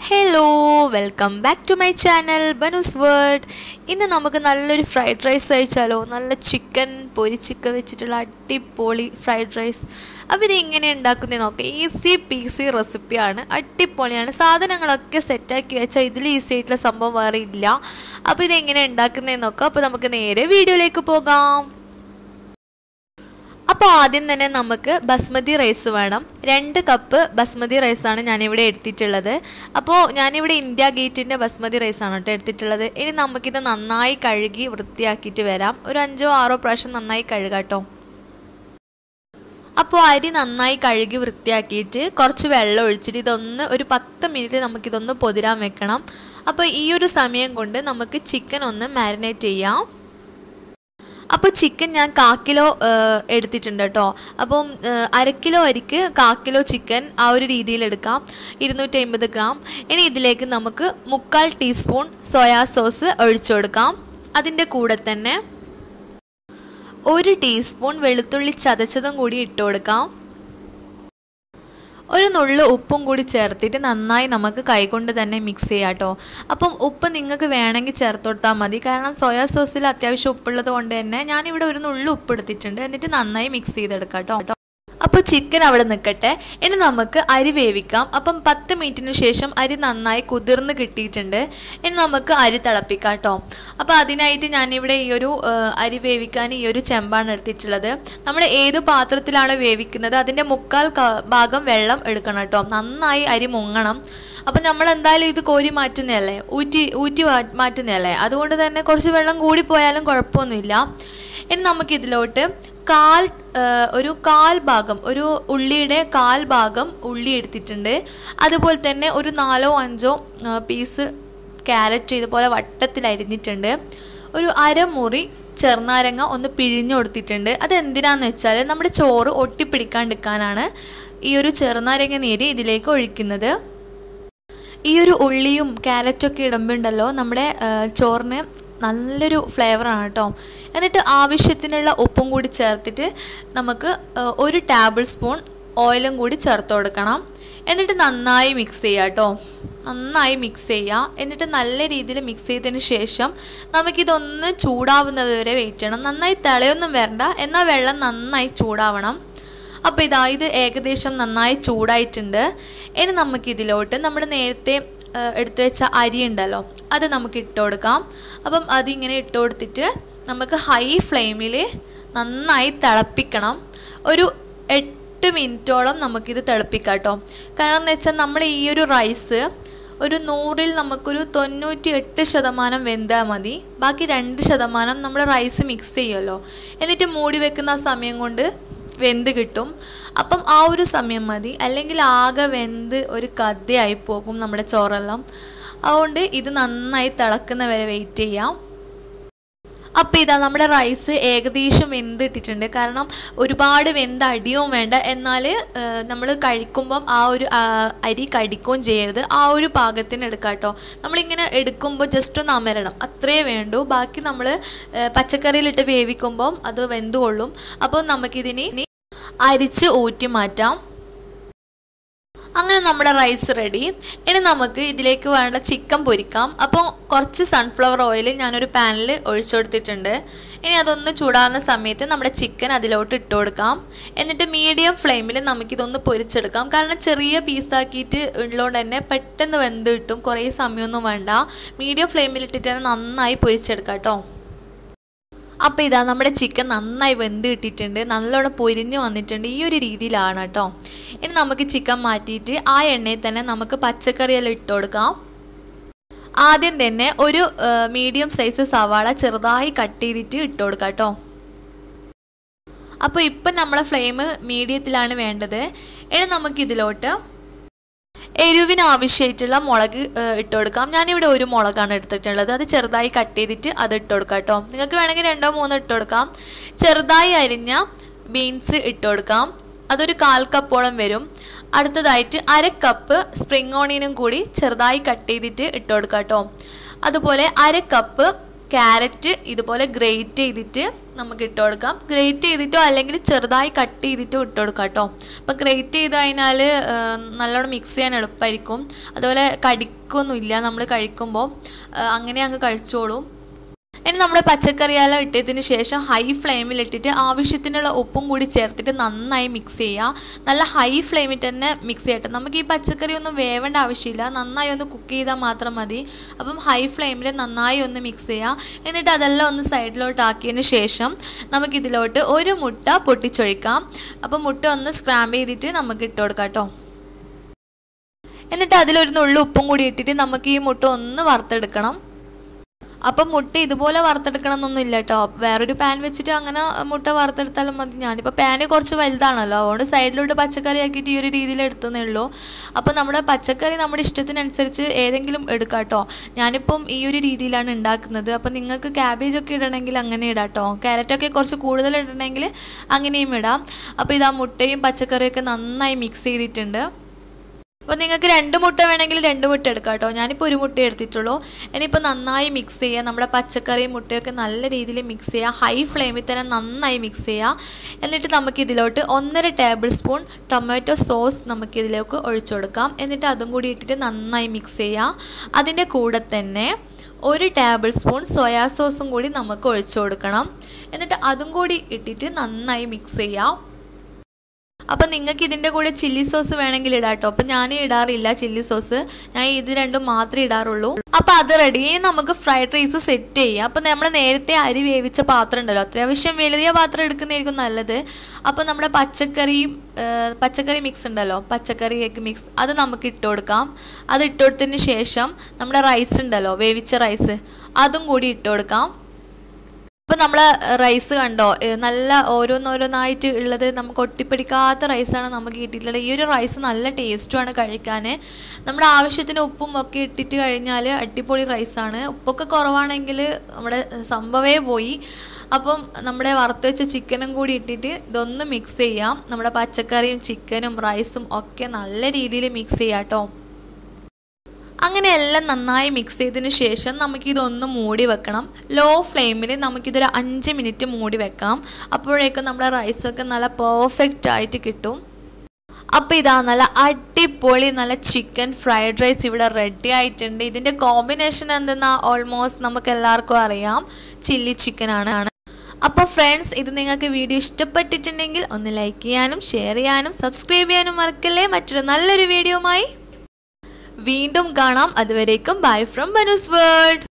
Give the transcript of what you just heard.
hello welcome back to my channel ബനൂസ് വേർഡ് ഇന്ന് നമുക്ക് നല്ലൊരു ഫ്രൈഡ് റൈസ് കഴിച്ചാലോ നല്ല ചിക്കൻ പൊരിച്ചിക്ക വെച്ചിട്ടുള്ള അടിപൊളി ഫ്രൈഡ് റൈസ് അപ്പോൾ ഇത് എങ്ങനെ ഉണ്ടാക്കുന്നത് നോക്കാം ഈസി പീസി റെസിപ്പിയാണ് അടിപൊളിയാണ് സാധനങ്ങളൊക്കെ സെറ്റാക്കി വെച്ചാൽ ഇതിൽ ഈസി ആയിട്ടുള്ള സംഭവം വേറെ ഇല്ല അപ്പോൾ ഇത് എങ്ങനെ ഉണ്ടാക്കുന്നതെന്ന് നോക്കാം അപ്പോൾ നമുക്ക് നേരെ വീഡിയോയിലേക്ക് പോകാം അപ്പോൾ ആദ്യം തന്നെ നമുക്ക് ബസ്മതി റൈസ് വേണം രണ്ട് കപ്പ് ബസ്മതി റൈസാണ് ഞാനിവിടെ എടുത്തിട്ടുള്ളത് അപ്പോൾ ഞാനിവിടെ ഇന്ത്യ ഗേറ്റിൻ്റെ ബസ്മതി റൈസാണ് കേട്ടോ എടുത്തിട്ടുള്ളത് ഇനി നമുക്കിത് നന്നായി കഴുകി വൃത്തിയാക്കിയിട്ട് വരാം ഒരു അഞ്ചോ ആറോ പ്രാവശ്യം നന്നായി കഴുകാം കേട്ടോ അപ്പോൾ അരി നന്നായി കഴുകി വൃത്തിയാക്കിയിട്ട് കുറച്ച് വെള്ളം ഒഴിച്ചിട്ട് ഇതൊന്ന് ഒരു പത്ത് മിനിറ്റ് നമുക്കിതൊന്ന് പൊതിരാൻ വെക്കണം അപ്പോൾ ഈ ഒരു സമയം കൊണ്ട് നമുക്ക് ചിക്കൻ ഒന്ന് മാരിനേറ്റ് ചെയ്യാം അപ്പോൾ ചിക്കൻ ഞാൻ കാ കിലോ എടുത്തിട്ടുണ്ട് കേട്ടോ അപ്പം അര കിലോ അരിക്ക് കാ കിലോ ചിക്കൻ ആ ഒരു രീതിയിൽ എടുക്കാം ഇരുന്നൂറ്റി അമ്പത് ഗ്രാം ഇനി ഇതിലേക്ക് നമുക്ക് മുക്കാൽ ടീസ്പൂൺ സോയാ സോസ് ഒഴിച്ചു കൊടുക്കാം അതിൻ്റെ കൂടെ തന്നെ ഒരു ടീസ്പൂൺ വെളുത്തുള്ളി ചതച്ചതും കൂടി ഇട്ട് കൊടുക്കാം ഒരു നുള്ളു ഉപ്പും കൂടി ചേർത്തിട്ട് നന്നായി നമുക്ക് കൈകൊണ്ട് തന്നെ മിക്സ് ചെയ്യാം കേട്ടോ അപ്പം ഉപ്പ് നിങ്ങൾക്ക് വേണമെങ്കിൽ ചേർത്ത് കൊടുത്താൽ മതി കാരണം സോയാ സോസിൽ അത്യാവശ്യം ഉപ്പുള്ളത് കൊണ്ട് തന്നെ ഞാനിവിടെ ഒരു നുള്ളു ഉപ്പ് എടുത്തിട്ടുണ്ട് എന്നിട്ട് നന്നായി മിക്സ് ചെയ്തെടുക്കാം കേട്ടോ അപ്പോൾ ചിക്കൻ അവിടെ നിൽക്കട്ടെ ഇനി നമുക്ക് അരി വേവിക്കാം അപ്പം പത്ത് മിനിറ്റിന് ശേഷം അരി നന്നായി കുതിർന്ന് കിട്ടിയിട്ടുണ്ട് ഇനി നമുക്ക് അരി തിളപ്പിക്കാം കേട്ടോ അപ്പോൾ അതിനായിട്ട് ഞാനിവിടെ ഈ ഒരു അരി വേവിക്കാൻ ഈ ഒരു ചെമ്പാണ് എടുത്തിട്ടുള്ളത് നമ്മൾ ഏത് പാത്രത്തിലാണ് വേവിക്കുന്നത് അതിൻ്റെ മുക്കാൽ ഭാഗം വെള്ളം എടുക്കണം കേട്ടോ നന്നായി അരി മുങ്ങണം അപ്പം നമ്മൾ എന്തായാലും ഇത് കോരി മാറ്റുന്നതല്ലേ ഊറ്റി ഊറ്റി മാറ്റുന്നതല്ലേ അതുകൊണ്ട് തന്നെ കുറച്ച് വെള്ളം കൂടി പോയാലും കുഴപ്പമൊന്നുമില്ല ഇനി നമുക്കിതിലോട്ട് കാൽ ഒരു കാൽ ഭാഗം ഒരു ഉള്ളിയുടെ കാൽ ഭാഗം ഉള്ളി എടുത്തിട്ടുണ്ട് അതുപോലെ തന്നെ ഒരു നാലോ അഞ്ചോ പീസ് ക്യാരറ്റ് ഇതുപോലെ വട്ടത്തിൽ അരിഞ്ഞിട്ടുണ്ട് ഒരു അരമുറി ചെറുനാരങ്ങ ഒന്ന് പിഴിഞ്ഞു കൊടുത്തിട്ടുണ്ട് അതെന്തിനാന്ന് വെച്ചാൽ നമ്മുടെ ചോറ് ഒട്ടിപ്പിടിക്കാണ്ടിരിക്കാനാണ് ഈ ഒരു ചെറുനാരങ്ങ നീര് ഇതിലേക്ക് ഒഴിക്കുന്നത് ഈ ഒരു ഉള്ളിയും ക്യാരറ്റൊക്കെ ഇടുമ്പോണ്ടല്ലോ നമ്മുടെ ചോറിന് നല്ലൊരു ഫ്ലേവറാണ് കേട്ടോ എന്നിട്ട് ആവശ്യത്തിനുള്ള ഉപ്പും കൂടി ചേർത്തിട്ട് നമുക്ക് ഒരു ടേബിൾ സ്പൂൺ ഓയിലും കൂടി ചേർത്ത് കൊടുക്കണം എന്നിട്ട് നന്നായി മിക്സ് ചെയ്യുക കേട്ടോ നന്നായി മിക്സ് ചെയ്യുക എന്നിട്ട് നല്ല രീതിയിൽ മിക്സ് ചെയ്തതിന് ശേഷം നമുക്കിതൊന്ന് ചൂടാവുന്നത് വരെ വെയിറ്റ് ചെയ്യണം നന്നായി തിളയൊന്നും വരണ്ട എന്നാൽ വെള്ളം നന്നായി ചൂടാവണം അപ്പോൾ ഇതാ ഇത് ഏകദേശം നന്നായി ചൂടായിട്ടുണ്ട് ഇനി നമുക്കിതിലോട്ട് നമ്മൾ നേരത്തെ എടുത്തു വെച്ച അരി ഉണ്ടല്ലോ അത് നമുക്ക് ഇട്ട് കൊടുക്കാം അപ്പം അതിങ്ങനെ ഇട്ട് കൊടുത്തിട്ട് നമുക്ക് ഹൈ ഫ്ലെയിമിൽ നന്നായി തിളപ്പിക്കണം ഒരു എട്ട് മിനിറ്റോളം നമുക്കിത് തിളപ്പിക്കാം കേട്ടോ കാരണം എന്ന് വെച്ചാൽ നമ്മൾ ഈ ഒരു റൈസ് ഒരു നൂറിൽ നമുക്കൊരു തൊണ്ണൂറ്റി എട്ട് ശതമാനം വെന്താൽ മതി ബാക്കി രണ്ട് ശതമാനം നമ്മൾ റൈസ് മിക്സ് ചെയ്യുമല്ലോ എന്നിട്ട് മൂടി വെക്കുന്ന സമയം കൊണ്ട് വെന്ത് കിട്ടും അപ്പം ആ ഒരു സമയം മതി അല്ലെങ്കിൽ ആകെ വെന്ത് ഒരു കഥയായി പോകും നമ്മുടെ ചോറെല്ലാം അതുകൊണ്ട് ഇത് നന്നായി തിളക്കുന്ന വരെ വെയിറ്റ് ചെയ്യാം അപ്പോൾ ഇതാ നമ്മുടെ റൈസ് ഏകദേശം വെന്തിട്ടിട്ടുണ്ട് കാരണം ഒരുപാട് വെന്ത് അടിയും വേണ്ട എന്നാൽ നമ്മൾ കഴിക്കുമ്പം ആ ഒരു അരി കടിക്കുകയും ചെയ്യരുത് ആ ഒരു പാകത്തിന് എടുക്കാം കേട്ടോ നമ്മളിങ്ങനെ എടുക്കുമ്പോൾ ജസ്റ്റ് ഒന്ന് അമരണം അത്രേ വേണ്ടൂ ബാക്കി നമ്മൾ പച്ചക്കറിയിലിട്ട് വേവിക്കുമ്പം അത് വെന്തുകൊള്ളും അപ്പോൾ നമുക്കിതിന് അരിച്ച് ഊറ്റി മാറ്റാം അങ്ങനെ നമ്മുടെ റൈസ് റെഡി ഇനി നമുക്ക് ഇതിലേക്ക് വേണ്ട ചിക്കൻ പൊരിക്കാം അപ്പോൾ കുറച്ച് സൺഫ്ലവർ ഓയിൽ ഞാനൊരു പാനിൽ ഒഴിച്ചു കൊടുത്തിട്ടുണ്ട് ഇനി അതൊന്ന് ചൂടാകുന്ന സമയത്ത് നമ്മുടെ ചിക്കൻ അതിലോട്ട് ഇട്ട് കൊടുക്കാം എന്നിട്ട് മീഡിയം ഫ്ലെയിമിൽ നമുക്കിതൊന്ന് പൊരിച്ചെടുക്കാം കാരണം ചെറിയ പീസാക്കിയിട്ട് ഉള്ളതുകൊണ്ട് തന്നെ പെട്ടെന്ന് വെന്ത് കിട്ടും കുറേ സമയമൊന്നും വേണ്ട മീഡിയം ഫ്ലെയിമിൽ ഇട്ടിട്ട് തന്നെ നന്നായി പൊരിച്ചെടുക്കാം കേട്ടോ അപ്പോൾ ഇതാ നമ്മുടെ ചിക്കൻ നന്നായി വെന്ത് കിട്ടിയിട്ടുണ്ട് നല്ലോണം പൊരിഞ്ഞ് വന്നിട്ടുണ്ട് ഈ ഒരു രീതിയിലാണ് കേട്ടോ ഇനി നമുക്ക് ചിക്കൻ മാറ്റിയിട്ട് ആ എണ്ണയിൽ തന്നെ നമുക്ക് പച്ചക്കറിയെല്ലാം ഇട്ട് കൊടുക്കാം ആദ്യം തന്നെ ഒരു മീഡിയം സൈസ് സവാള ചെറുതായി കട്ട് ചെയ്തിട്ട് ഇട്ട് കൊടുക്കാം കേട്ടോ അപ്പോൾ ഇപ്പം നമ്മളെ ഫ്ലെയിം മീഡിയത്തിലാണ് വേണ്ടത് ഇനി നമുക്കിതിലോട്ട് എരിവിന് ആവശ്യമായിട്ടുള്ള മുളക് ഇട്ട് കൊടുക്കാം ഞാനിവിടെ ഒരു മുളകാണ് എടുത്തിട്ടുള്ളത് അത് ചെറുതായി കട്ട് ചെയ്തിട്ട് അത് ഇട്ട് കൊടുക്കാം കേട്ടോ നിങ്ങൾക്ക് വേണമെങ്കിൽ രണ്ടോ മൂന്നോ ഇട്ട് കൊടുക്കാം ചെറുതായി അരിഞ്ഞ ബീൻസ് ഇട്ട് കൊടുക്കാം അതൊരു കാൽ കപ്പോളം വരും അടുത്തതായിട്ട് അര കപ്പ് സ്പ്രിങ് ഓണിയനും കൂടി ചെറുതായി കട്ട് ചെയ്തിട്ട് ഇട്ട് കൊടുക്കാം കേട്ടോ അതുപോലെ അര കപ്പ് ക്യാരറ്റ് ഇതുപോലെ ഗ്രേറ്റ് ചെയ്തിട്ട് നമുക്ക് ഇട്ട് കൊടുക്കാം ഗ്രേറ്റ് ചെയ്തിട്ടോ അല്ലെങ്കിൽ ചെറുതായി കട്ട് ചെയ്തിട്ടോ ഇട്ട് കൊടുക്കാം കേട്ടോ അപ്പോൾ ഗ്രേറ്റ് ചെയ്ത് കഴിഞ്ഞാൽ നല്ലോണം മിക്സ് ചെയ്യാൻ എളുപ്പമായിരിക്കും അതുപോലെ കടിക്കൊന്നുമില്ല നമ്മൾ കഴിക്കുമ്പോൾ അങ്ങനെ അങ്ങ് കഴിച്ചോളും ഇനി നമ്മുടെ പച്ചക്കറിയെല്ലാം ഇട്ടതിന് ശേഷം ഹൈ ഫ്ലെയിമിൽ ഇട്ടിട്ട് ആവശ്യത്തിനുള്ള ഉപ്പും കൂടി ചേർത്തിട്ട് നന്നായി മിക്സ് ചെയ്യുക നല്ല ഹൈ ഫ്ലെയിമിൽ തന്നെ മിക്സ് ചെയ്യട്ടെ നമുക്ക് ഈ പച്ചക്കറി ഒന്നും വേവേണ്ട ആവശ്യമില്ല നന്നായി ഒന്ന് കുക്ക് ചെയ്താൽ മാത്രം മതി അപ്പം ഹൈ ഫ്ലെയിമിൽ നന്നായി ഒന്ന് മിക്സ് ചെയ്യുക എന്നിട്ട് അതെല്ലാം ഒന്ന് സൈഡിലോട്ട് ആക്കിയതിന് ശേഷം നമുക്കിതിലോട്ട് ഒരു മുട്ട പൊട്ടിച്ചൊഴിക്കാം അപ്പം മുട്ട ഒന്ന് സ്ക്രാമ്പ് ചെയ്തിട്ട് നമുക്ക് ഇട്ട് കൊടുക്കാം കേട്ടോ എന്നിട്ട് അതിലൊരു നുള്ളു ഉപ്പും കൂടി ഇട്ടിട്ട് നമുക്ക് ഈ മുട്ട ഒന്ന് വറുത്തെടുക്കണം അപ്പം മുട്ട ഇതുപോലെ വറുത്തെടുക്കണം എന്നൊന്നും ഇല്ല കേട്ടോ വേറൊരു പാൻ വെച്ചിട്ട് അങ്ങനെ മുട്ട വറുത്തെടുത്താലും മതി ഞാനിപ്പോൾ പാന് കുറച്ച് വലുതാണല്ലോ അതുകൊണ്ട് സൈഡിലോട്ട് പച്ചക്കറി ആക്കിയിട്ട് ഈ ഒരു രീതിയിൽ എടുത്തതേ ഉള്ളൂ അപ്പോൾ നമ്മുടെ പച്ചക്കറി നമ്മുടെ ഇഷ്ടത്തിനനുസരിച്ച് ഏതെങ്കിലും എടുക്കാം കേട്ടോ ഞാനിപ്പം ഈ ഒരു രീതിയിലാണ് ഉണ്ടാക്കുന്നത് അപ്പോൾ നിങ്ങൾക്ക് ക്യാബേജ് ഒക്കെ ഇടണമെങ്കിൽ അങ്ങനെ ഇടാം കേട്ടോ ക്യാരറ്റൊക്കെ കുറച്ച് കൂടുതൽ ഇടണമെങ്കിൽ അങ്ങനെയും ഇടാം അപ്പോൾ ഇതാ മുട്ടയും പച്ചക്കറിയൊക്കെ നന്നായി മിക്സ് ചെയ്തിട്ടുണ്ട് അപ്പോൾ നിങ്ങൾക്ക് രണ്ട് മുട്ട വേണമെങ്കിൽ രണ്ട് മുട്ട എടുക്കാം കേട്ടോ ഞാനിപ്പോൾ ഒരു മുട്ട എടുത്തിട്ടുള്ളൂ ഇനിയിപ്പോൾ നന്നായി മിക്സ് ചെയ്യുക നമ്മുടെ പച്ചക്കറിയും മുട്ടയൊക്കെ നല്ല രീതിയിൽ മിക്സ് ചെയ്യുക ഹൈ ഫ്ലെയിമിൽ തന്നെ നന്നായി മിക്സ് ചെയ്യുക എന്നിട്ട് നമുക്ക് ഇതിലോട്ട് ഒന്നര ടേബിൾ സ്പൂൺ ടൊമാറ്റോ സോസ് നമുക്ക് ഇതിലേക്ക് ഒഴിച്ചു കൊടുക്കാം എന്നിട്ട് അതും കൂടി ഇട്ടിട്ട് നന്നായി മിക്സ് ചെയ്യുക അതിൻ്റെ കൂടെ തന്നെ ഒരു ടേബിൾ സ്പൂൺ സോയാ സോസും കൂടി നമുക്ക് ഒഴിച്ചു കൊടുക്കണം എന്നിട്ട് അതും കൂടി ഇട്ടിട്ട് നന്നായി മിക്സ് ചെയ്യാം അപ്പം നിങ്ങൾക്ക് ഇതിൻ്റെ കൂടെ ചില്ലി സോസ് വേണമെങ്കിൽ ഇടാം കേട്ടോ അപ്പം ഞാൻ ഇടാറില്ല ചില്ലി സോസ് ഞാൻ ഇത് രണ്ടും മാത്രമേ ഇടാറുള്ളൂ അപ്പം അത് റെഡി നമുക്ക് ഫ്രൈഡ് റൈസ് സെറ്റ് ചെയ്യാം അപ്പം നമ്മൾ നേരത്തെ അരി വേവിച്ച പാത്രം ഉണ്ടല്ലോ അത്യാവശ്യം വലിയ പാത്രം എടുക്കുന്നതായിരിക്കും നല്ലത് അപ്പം നമ്മുടെ പച്ചക്കറിയും പച്ചക്കറി മിക്സ് ഉണ്ടല്ലോ പച്ചക്കറി എഗ് മിക്സ് അത് നമുക്ക് ഇട്ട് കൊടുക്കാം അത് ഇട്ട് കൊടുത്തതിന് ശേഷം നമ്മുടെ റൈസ് ഉണ്ടല്ലോ വേവിച്ച റൈസ് അതും കൂടി ഇട്ട് കൊടുക്കാം അപ്പോൾ നമ്മൾ റൈസ് കണ്ടോ നല്ല ഓരോന്നോരോന്നായിട്ട് ഉള്ളത് നമുക്ക് ഒട്ടിപ്പിടിക്കാത്ത റൈസാണ് നമുക്ക് കിട്ടിയിട്ടുള്ളത് ഈ ഒരു റൈസ് നല്ല ടേസ്റ്റുമാണ് കഴിക്കാൻ നമ്മുടെ ആവശ്യത്തിന് ഉപ്പും ഒക്കെ ഇട്ടിട്ട് കഴിഞ്ഞാൽ അടിപൊളി റൈസാണ് ഉപ്പൊക്കെ കുറവാണെങ്കിൽ നമ്മുടെ സംഭവേ പോയി അപ്പം നമ്മുടെ വറുത്ത് വെച്ച ചിക്കനും കൂടി ഇട്ടിട്ട് ഇതൊന്ന് മിക്സ് ചെയ്യാം നമ്മുടെ പച്ചക്കറിയും ചിക്കനും റൈസും ഒക്കെ നല്ല രീതിയിൽ മിക്സ് ചെയ്യാം കേട്ടോ അങ്ങനെ എല്ലാം നന്നായി മിക്സ് ചെയ്തതിന് ശേഷം നമുക്കിതൊന്ന് മൂടി വെക്കണം ലോ ഫ്ലെയിമിൽ നമുക്കിതൊരു അഞ്ച് മിനിറ്റ് മൂടി വെക്കാം അപ്പോഴേക്കും നമ്മുടെ റൈസൊക്കെ നല്ല പെർഫെക്റ്റ് ആയിട്ട് കിട്ടും അപ്പോൾ ഇതാ നല്ല അടിപൊളി നല്ല ചിക്കൻ ഫ്രൈഡ് റൈസ് ഇവിടെ റെഡി ആയിട്ടുണ്ട് ഇതിൻ്റെ കോമ്പിനേഷൻ എന്തെന്നാ ഓൾമോസ്റ്റ് നമുക്ക് എല്ലാവർക്കും അറിയാം ചില്ലി ചിക്കനാണ് അപ്പോൾ ഫ്രണ്ട്സ് ഇത് നിങ്ങൾക്ക് വീഡിയോ ഇഷ്ടപ്പെട്ടിട്ടുണ്ടെങ്കിൽ ഒന്ന് ലൈക്ക് ചെയ്യാനും ഷെയർ ചെയ്യാനും സബ്സ്ക്രൈബ് ചെയ്യാനും മറക്കല്ലേ മറ്റൊരു നല്ലൊരു വീഡിയോയുമായി വീണ്ടും കാണാം അതുവരേക്കും ബൈ ഫ്രം ബനൂസ് വേൾഡ്